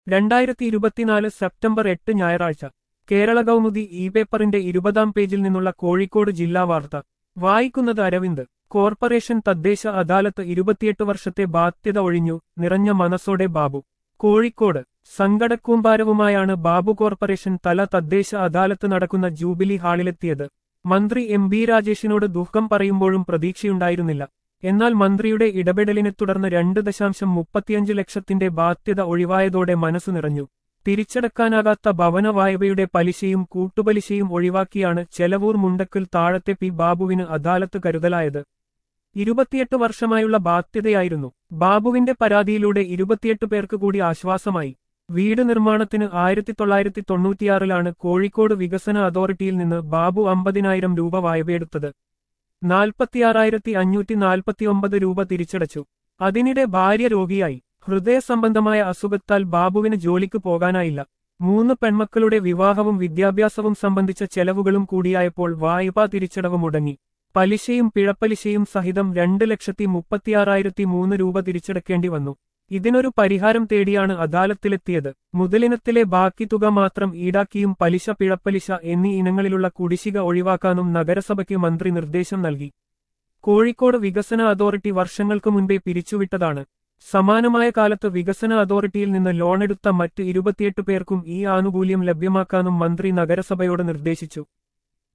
രണ്ടായിരത്തി ഇരുപത്തിനാല് സെപ്റ്റംബർ എട്ട് ഞായറാഴ്ച കേരള കൗമുദി ഇ പേപ്പറിന്റെ ഇരുപതാം പേജിൽ നിന്നുള്ള കോഴിക്കോട് ജില്ലാ വാർത്ത വായിക്കുന്നത് അരവിന്ദ് കോർപ്പറേഷൻ തദ്ദേശ അദാലത്ത് ഇരുപത്തിയെട്ട് വർഷത്തെ ബാധ്യത ഒഴിഞ്ഞു നിറഞ്ഞ മനസ്സോടെ ബാബു കോഴിക്കോട് സങ്കടക്കൂമ്പാരവുമായാണ് ബാബു കോർപ്പറേഷൻ തല തദ്ദേശ അദാലത്ത് നടക്കുന്ന ജൂബിലി ഹാളിലെത്തിയത് മന്ത്രി എം ബി രാജേഷിനോട് ദുഃഖം പറയുമ്പോഴും പ്രതീക്ഷയുണ്ടായിരുന്നില്ല എന്നാൽ മന്ത്രിയുടെ ഇടപെടലിനെ തുടർന്ന് രണ്ട് ദശാംശം മുപ്പത്തിയഞ്ച് ലക്ഷത്തിന്റെ ബാധ്യത ഒഴിവായതോടെ മനസ്സു നിറഞ്ഞു തിരിച്ചടക്കാനാകാത്ത ഭവന വായ്പയുടെ പലിശയും കൂട്ടുപലിശയും ഒഴിവാക്കിയാണ് ചെലവൂർ മുണ്ടക്കൽ താഴത്തെ പി ബാബുവിന് അദാലത്ത് കരുതലായത് ഇരുപത്തിയെട്ട് വർഷമായുള്ള ബാധ്യതയായിരുന്നു ബാബുവിന്റെ പരാതിയിലൂടെ ഇരുപത്തിയെട്ട് പേർക്ക് കൂടി ആശ്വാസമായി വീട് നിർമ്മാണത്തിന് ആയിരത്തി തൊള്ളായിരത്തി തൊണ്ണൂറ്റിയാറിലാണ് കോഴിക്കോട് വികസന അതോറിറ്റിയിൽ നിന്ന് ബാബു അമ്പതിനായിരം രൂപ വായ്പയെടുത്തത് നാൽപ്പത്തിയാറായിരത്തി അഞ്ഞൂറ്റി നാൽപ്പത്തിയൊമ്പത് രൂപ തിരിച്ചടച്ചു അതിനിടെ ഭാര്യ രോഗിയായി ഹൃദയ സംബന്ധമായ അസുഖത്താൽ ബാബുവിന് ജോലിക്ക് പോകാനായില്ല മൂന്ന് പെൺമക്കളുടെ വിവാഹവും വിദ്യാഭ്യാസവും സംബന്ധിച്ച ചെലവുകളും കൂടിയായപ്പോൾ വായ്പാ തിരിച്ചടവ് മുടങ്ങി പലിശയും പിഴപ്പലിശയും സഹിതം രണ്ട് ലക്ഷത്തി മുപ്പത്തിയാറായിരത്തി മൂന്ന് രൂപ തിരിച്ചടക്കേണ്ടി വന്നു ഇതിനൊരു പരിഹാരം തേടിയാണ് അദാലത്തിലെത്തിയത് മുതലിനത്തിലെ ബാക്കി തുക മാത്രം ഈടാക്കിയും പലിശ പിഴപ്പലിശ എന്നീ ഇനങ്ങളിലുള്ള കുടിശ്ശിക ഒഴിവാക്കാനും നഗരസഭയ്ക്ക് മന്ത്രി നിർദ്ദേശം നൽകി കോഴിക്കോട് വികസന അതോറിറ്റി വർഷങ്ങൾക്ക് മുൻപേ പിരിച്ചുവിട്ടതാണ് സമാനമായ കാലത്ത് വികസന അതോറിറ്റിയിൽ നിന്ന് ലോണെടുത്ത മറ്റ് ഇരുപത്തിയെട്ട് പേർക്കും ഈ ആനുകൂല്യം ലഭ്യമാക്കാനും മന്ത്രി നഗരസഭയോട് നിർദ്ദേശിച്ചു